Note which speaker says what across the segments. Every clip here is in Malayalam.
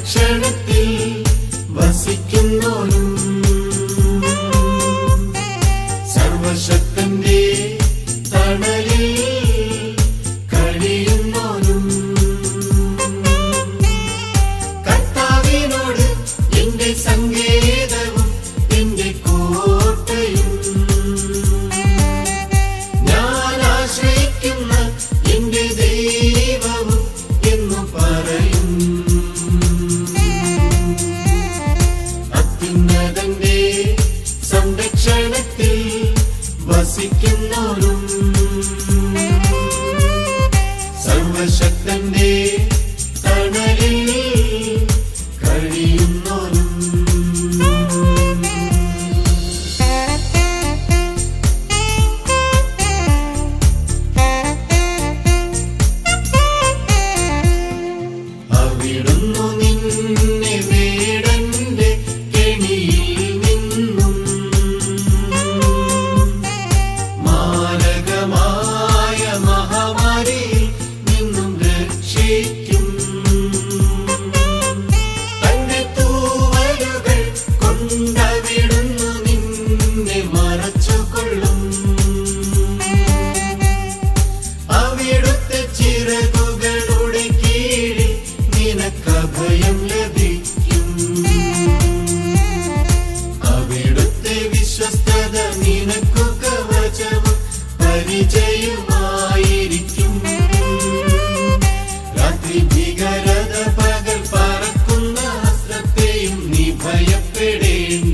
Speaker 1: സംരക്ഷണത്തിൽ വസിക്കുന്നോനും സർവശക്തന്റെ തണലിൽ കഴിയുന്നോനും കർത്താവിനോട് എന്റെ സങ്കേതവും എന്റെ കോട്ടയും ഞാൻ ആശ്രയിക്കുന്ന എന്റെ ദൈവവും എന്നു പറയും അത്യുന്നതന്റെ സംരക്ഷണത്തിൽ വസിക്കുന്നോരും സർവശക്തന്റെ തണലിൽ കഴിയുന്നോരും അവിടുന്നു നിന്നെ വേടന്റെ കെണിയിൽ നിന്നും മാരകമായ മഹാമാരിയിൽ നിന്നും രക്ഷിക്കും തന്റെ തൂവലുകൾ കൊണ്ടവിടുന്നു നിന്നെ മറച്ചുകൊള്ളും അവിടുത്തെ ചിറകുകളുടെ കീഴിൽ നിനക്ക് അഭയം ലഭിക്കും അവിടുത്തെ വിശ്വസ്തത നിനക്കു കവചവും പരിചയമായിരിക്കും രാത്രി ഭീകരത പകൽ പറക്കുന്ന അസ്ത്രത്തെയും നീ ഭയപ്പെടേണ്ട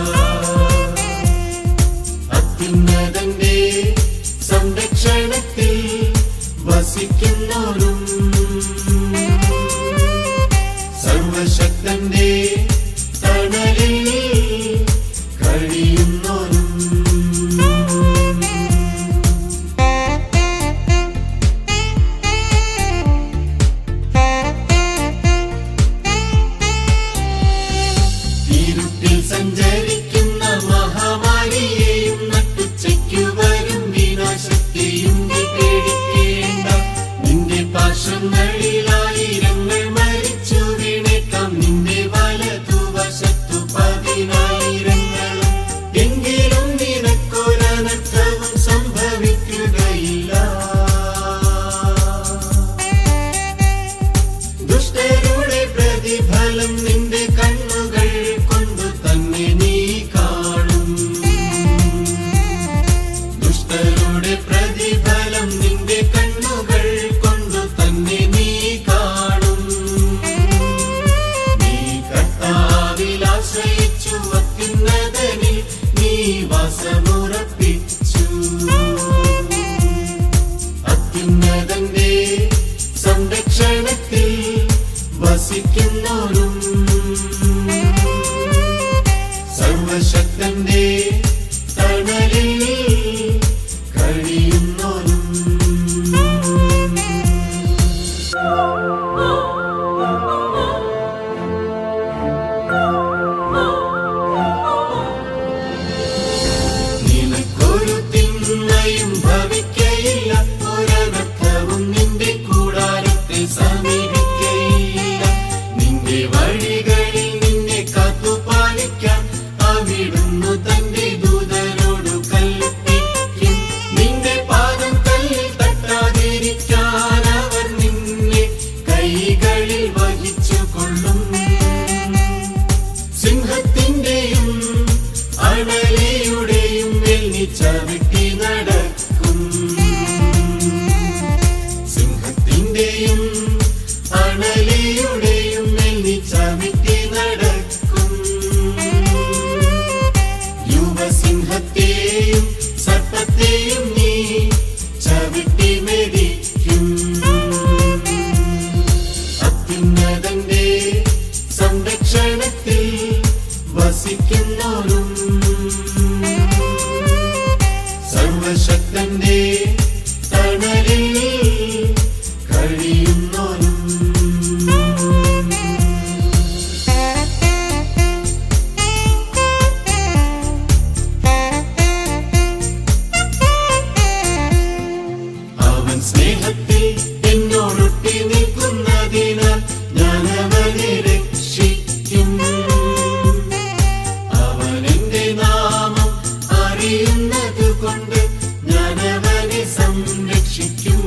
Speaker 1: അത്യുന്നതന്റെ സംരക്ഷണത്തിൽ വസിക്കുന്നോരും സർവശക്തന്റെ തണലിൽ കഴിയുന്നോരും ഇരുട്ടിൽ സഞ്ചരിക്കുന്ന മഹാമാരിയെയും നട്ടുച്ചയ്ക്കു വരും വിനാശത്തെയും നീ പേടിക്കേണ്ട നിന്റെ പാർശ്വങ്ങളിലായിരങ്ങൾ മരിച്ചു വീണേക്കാം നിന്റെ വലതുവശത്തു പതിനായിരങ്ങളും എങ്കിലും നിനക്കൊരനർത്ഥവും സംഭവിക്കുകയില്ല ദുഷ്ടരുടെ പ്രതിഫലം നിന്റെ കണ്ണുകൾ കൊണ്ടു തന്നെ നീ കാണും ദുഷ്ടരുടെ പ്രതിഫലം നിന്റെ കണ്ണുകൾ കൊണ്ടു തന്നെ നീ കാണും നീ കർത്താവിൽ ആശ്രയിച്ചു അത്യുന്നതനിൽ നീ വാസമുറപ്പിച്ചു അത്യുന്നതന്റെ സംരക്ഷണത്തിൽ വസിക്കുന്നോരും സർവശക്തന്റെ തണലിൽ കഴിയും സംരക്ഷിക്കും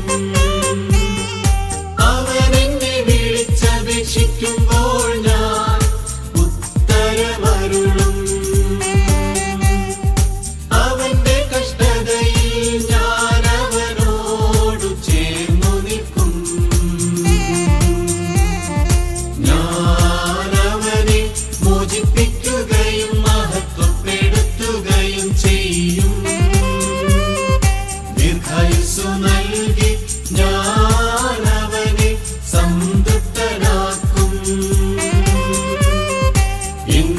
Speaker 1: അവൻ എന്നെ വിളിച്ചപേക്ഷിക്കുമ്പോൾ ഞാൻ ഉത്തരമരുളും അവന്റെ കഷ്ടതയിൽ ഞാൻ അവനോടു ചേർന്നു നിൽക്കും ഞാൻ അവനെ മോചിപ്പിക്കുകയും മഹത്വപ്പെടുത്തുകയും ചെയ്യും ദീർഘായുസ്സു നൽകി ഞാൻ അവനെ സംതൃപ്തനാക്കും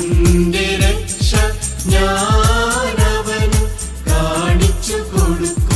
Speaker 1: എന്റെ രക്ഷ ഞാൻ അവന് കാണിച്ചു കൊടുക്കും